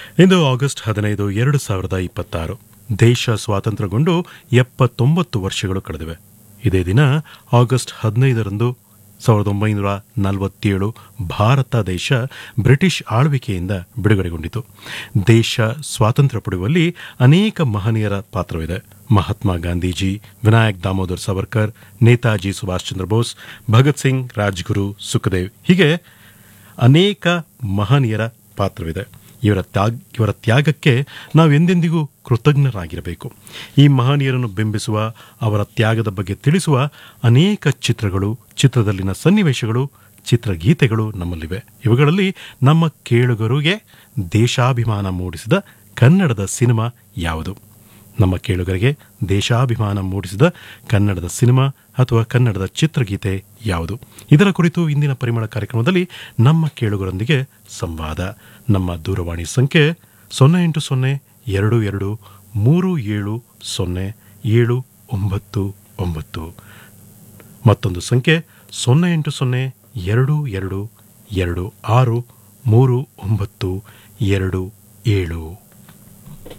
ಇಂದು August ಹದಿನೈದು ಎರಡು ಸಾವಿರದ ಇಪ್ಪತ್ತಾರು ದೇಶ ಸ್ವಾತಂತ್ರ್ಯಗೊಂಡು ಎಪ್ಪತ್ತೊಂಬತ್ತು ವರ್ಷಗಳು ಕಳೆದಿವೆ ಇದೇ ದಿನ ಆಗಸ್ಟ್ ಹದಿನೈದರಂದು ಸಾವಿರದ ಒಂಬೈನೂರ ನಲವತ್ತೇಳು ಭಾರತ ದೇಶ ಬ್ರಿಟಿಷ್ ಆಳ್ವಿಕೆಯಿಂದ ಬಿಡುಗಡೆಗೊಂಡಿತು ದೇಶ ಸ್ವಾತಂತ್ರ್ಯ ಪಡೆಯುವಲ್ಲಿ ಅನೇಕ ಮಹನೀಯರ ಪಾತ್ರವಿದೆ ಮಹಾತ್ಮ ಗಾಂಧೀಜಿ ವಿನಾಯಕ್ ದಾಮೋದರ್ ಸಾವರ್ಕರ್ ನೇತಾಜಿ ಸುಭಾಷ್ ಚಂದ್ರ ಬೋಸ್ ಭಗತ್ ಸಿಂಗ್ ರಾಜ್ಗುರು ಸುಖದೇವ್ ಹೀಗೆ ಅನೇಕ ಮಹನೀಯರ ಪಾತ್ರವಿದೆ ಇವರ ತ್ಯಾಗ ಇವರ ತ್ಯಾಗಕ್ಕೆ ನಾವೆಂದೆಂದಿಗೂ ಕೃತಜ್ಞರಾಗಿರಬೇಕು ಈ ಮಹನೀಯರನ್ನು ಬಿಂಬಿಸುವ ಅವರ ತ್ಯಾಗದ ಬಗ್ಗೆ ತಿಳಿಸುವ ಅನೇಕ ಚಿತ್ರಗಳು ಚಿತ್ರದಲ್ಲಿನ ಸನ್ನಿವೇಶಗಳು ಚಿತ್ರಗೀತೆಗಳು ನಮ್ಮಲ್ಲಿವೆ ಇವುಗಳಲ್ಲಿ ನಮ್ಮ ಕೇಳುಗರಿಗೆ ದೇಶಾಭಿಮಾನ ಮೂಡಿಸಿದ ಕನ್ನಡದ ಸಿನಿಮಾ ಯಾವುದು ನಮ್ಮ ಕೇಳುಗರಿಗೆ ದೇಶಾಭಿಮಾನ ಮೂಡಿಸಿದ ಕನ್ನಡದ ಸಿನಿಮಾ ಅಥವಾ ಕನ್ನಡದ ಚಿತ್ರಗೀತೆ ಯಾವುದು ಇದರ ಕುರಿತು ಇಂದಿನ ಪರಿಮಳ ಕಾರ್ಯಕ್ರಮದಲ್ಲಿ ನಮ್ಮ ಕೇಳುಗರೊಂದಿಗೆ ಸಂವಾದ ನಮ್ಮ ದೂರವಾಣಿ ಸಂಖ್ಯೆ ಸೊನ್ನೆ ಎಂಟು ಸೊನ್ನೆ ಎರಡು ಎರಡು ಮೂರು ಏಳು ಸೊನ್ನೆ ಏಳು ಒಂಬತ್ತು ಒಂಬತ್ತು ಮತ್ತೊಂದು ಸಂಖ್ಯೆ ಸೊನ್ನೆ ಎಂಟು ಸೊನ್ನೆ ಎರಡು ಎರಡು ಎರಡು ಆರು ಮೂರು ಒಂಬತ್ತು ಎರಡು ಏಳು